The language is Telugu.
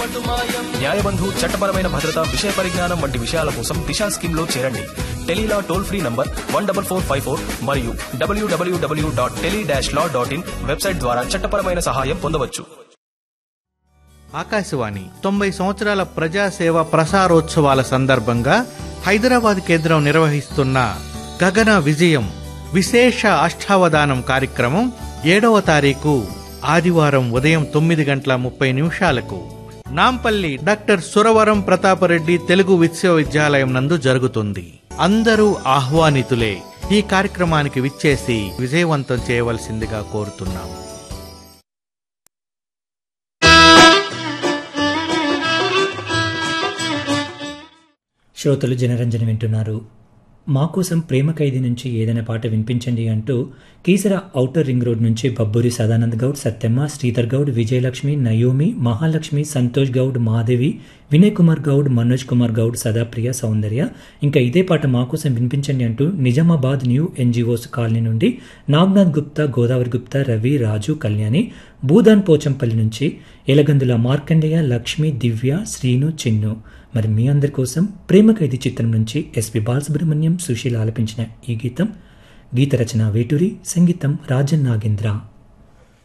న్యాయబంధు చట్టపరమైన భద్రత విషయ పరిజ్ఞానం వంటి విషయాల కోసం దిశా స్కీమ్ లో చేరండి tele law toll free number one double four five four మరియు W W W dot tele dash law dot in website ద్వారా చట్టపరమైన సహాయం పొందవచ్చు ఆకాశవాణి తొంభై సంవత్సరాల ప్రజాసేవ ప్రసారోత్సవాల సందర్భంగా హైదరాబాద్ కేంద్రం నిర్వహిస్తున్న గగన విజయం విశేష అష్టావధానం కార్యక్రమం ఏడవ తారీఖు ఆదివారం ఉదయం తొమ్మిది గంటల ముప్పై నిమిషాలకు నాంపల్లి డాక్టర్ సురవరం ప్రతాపరెడ్డి తెలుగు విశ్వవిద్యాలయం నందు జరుగుతుంది అందరూ ఆహ్వానితులే ఈ కార్యక్రమానికి విచ్చేసి విజయవంతం చేయవలసిందిగా కోరుతున్నాం శ్రోతలు జనరంజన వింటున్నారు మా కోసం ప్రేమ ఖైదీ నుంచి ఏదైనా పాట వినిపించండి అంటూ కీసర ఔటర్ రింగ్ రోడ్ నుంచి బబ్బూరి సదానంద్ గౌడ్ సత్యమ్మ శ్రీధర్ గౌడ్ విజయలక్ష్మి నయోమి మహాలక్ష్మి సంతోష్ గౌడ్ మహాదేవి వినయ్ కుమార్ గౌడ్ మనోజ్ కుమార్ గౌడ్ సదాప్రియ సౌందర్య ఇంకా ఇదే పాట మా కోసం వినిపించండి అంటూ నిజామాబాద్ న్యూ ఎన్జిఓస్ కాలనీ నుండి నాగ్నాథ్ గుప్తా గోదావరి గుప్తా రవి రాజు కళ్యాణి భూదాన్ పోచంపల్లి నుంచి ఎలగందుల మార్కండేయ లక్ష్మి దివ్య శ్రీను చిన్ను మరి మీ అందరి కోసం ప్రేమ ఖైదీ చిత్రం నుంచి ఎస్పి బాలసుబ్రహ్మణ్యం సుశీల ఆలపించిన ఈ గీతం గీత రచన వేటూరి సంగీతం రాజన్ నాగేంద్ర